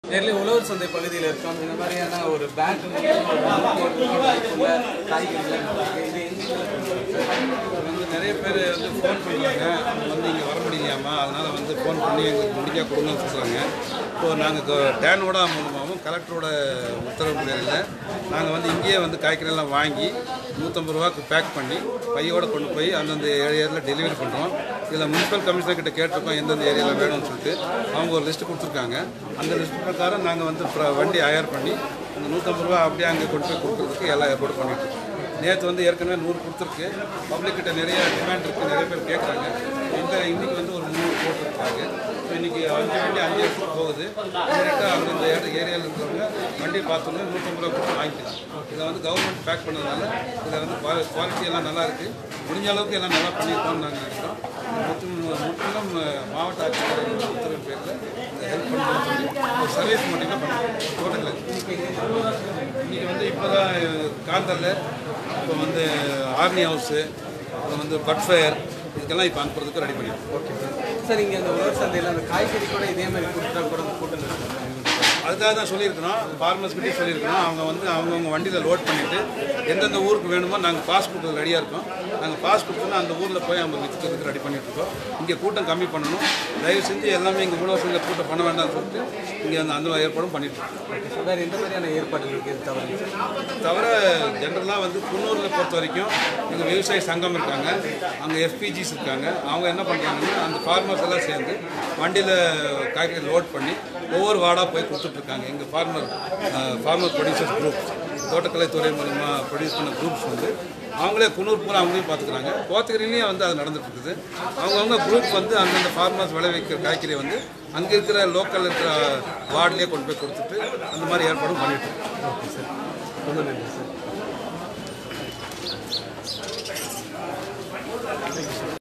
நேரில் உழவர் சந்தை பகுதியில் இருக்கோம் இந்த மாதிரியான ஒரு பேங்க் காய்கறிகள் இது இது வந்து நிறைய பேர் வந்து ஃபோன் பண்ணுறாங்க அவங்க வந்து இங்கே வர முடியலையாமா அதனால் வந்து ஃபோன் பண்ணி எங்களுக்கு முடிஞ்சா கொடுங்கன்னு சொல்கிறாங்க இப்போ நாங்கள் டேனோட மூலமாகவும் கலெக்டரோட உத்தரவு பேரில் நாங்கள் வந்து இங்கேயே வந்து காய்கறியெல்லாம் வாங்கி நூற்றம்பது ரூபாய்க்கு பேக் பண்ணி பையோட கொண்டு போய் அந்தந்த ஏரியாவில் டெலிவரி பண்ணுறோம் இதில் முனிசிபல் கமிஷனர் கிட்ட கேட்டிருக்கோம் எந்தெந்த ஏரியாவில் வேணும்னு சொல்லிட்டு அவங்க ஒரு லிஸ்ட் கொடுத்துருக்காங்க அந்த லிஸ்ட் பிரகாரம் நாங்கள் வந்து அப்புறம் வண்டி ஹயர் பண்ணி அந்த நூற்றம்பது ரூபா அப்படியே அங்கே கொண்டு போய் கொடுக்குறதுக்கு எல்லா ஏற்பாடு பண்ணிட்டு இருக்கோம் நேற்று வந்து ஏற்கனவே நூறு கொடுத்துருக்கு பப்ளிக் கிட்ட நிறைய டிமாண்ட் இருக்குது நிறைய பேர் கேட்குறாங்க இந்த இன்னைக்கு வந்து ஒரு நூறு போட்டிருக்காங்க ஸோ இன்னைக்கு அஞ்சு வண்டி அஞ்சு இடத்துக்கு போகுது டேரெக்டாக அந்தந்த ஏரியா ஏரியாவில் இருக்கிறவங்க வண்டி பார்த்தோன்னே நூற்றம்பது ரூபா கொடுத்து வாங்கிக்கலாம் இதை வந்து கவர்மெண்ட் பேக் பண்ணதுனால இதில் வந்து குவாலிட்டி எல்லாம் நல்லா இருக்குது முடிஞ்ச அளவுக்கு எல்லாம் நல்லா பண்ணியிருக்கோம்னு நாங்கள் நினைக்கிறோம் முற்றிலும் முற்றிலும் மாவட்ட ஆட்சியர் உத்தரவு பேரில் இந்த ஹெல்ப் பண்ணணும்னு சொல்லி ஒரு சர்வீஸ் மட்டும் தான் பண்ணுறோம் டோட்டலில் இன்றைக்கி வந்து இப்போ தான் காந்தரில் இப்போ வந்து ஆர்மி ஹவுஸு அப்புறம் வந்து பட்ஃபயர் இதுக்கெல்லாம் இப்போ அனுப்புறதுக்கு ரெடி பண்ணியிருக்கோம் ஓகே சார் சார் இங்கே அந்த உழவர் சந்தையில் அந்த காய்கறி கூட இதே மாதிரி கொடுத்தா கூட கூட்டம் இருக்கும் அதுக்காக தான் சொல்லியிருக்கிறோம் ஃபார்மர்ஸ் கிட்டே சொல்லியிருக்கிறோம் அவங்க வந்து அவங்கவுங்க வண்டியில் லோட் பண்ணிவிட்டு எந்தெந்த ஊருக்கு வேணுமோ நாங்கள் பாஸ் கொடுக்குறது ரெடியாக இருக்கோம் நாங்கள் பாஸ் கொடுத்தோன்னா அந்த ஊரில் போய் அவங்க விற்றுக்கிறதுக்கு ரெடி பண்ணிட்டு இருக்கோம் இங்கே கூட்டம் கம்மி பண்ணணும் தயவு செஞ்சு எல்லாமே இங்கே உழவர் சந்தை கூட்டம் பண்ண வேண்டாம்னு சொல்லிட்டு இங்கே அந்த அந்த ஏற்பாடும் பண்ணிட்டு இருக்கோம் ஓகே சார் வேறு எந்த மாதிரியான ஏற்பாடுகள் இருக்குது இது தவிர தவிர ஜென்ரலாக வந்து குன்னூரில் பொறுத்த வரைக்கும் எங்கள் விவசாய சங்கம் இருக்காங்க அங்கே எஃபிஜிஸ் இருக்காங்க அவங்க என்ன பண்ணுறாங்கன்னா அந்த ஃபார்மர்ஸ் எல்லாம் சேர்ந்து வண்டியில் காய்கறி லோட் பண்ணி ஒவ்வொரு வார்டாக போய் கொடுத்துட்ருக்காங்க எங்கள் ஃபார்மர் ஃபார்மர் ப்ரொடியூசர்ஸ் குரூப் தோட்டக்கலைத்துறை மூலமாக ப்ரொடியூஸ் பண்ண குரூப்ஸ் வந்து அவங்களே குன்னூர் பூரா அவங்களையும் பார்த்துக்கிறாங்க கோத்தகிரிலையும் வந்து அது நடந்துட்டு இருக்குது அவங்கவுங்க குரூப் வந்து அந்தந்த ஃபார்மர்ஸ் விளைவிக்கிற காய்கறியை வந்து அங்கே இருக்கிற லோக்கல் இருக்கிற வார்டுலேயே கொண்டு போய் கொடுத்துட்டு அந்த மாதிரி ஏற்பாடும் பண்ணிட்டு இருக்கோம் ஓகே சார் ரொம்ப நன்றி சார்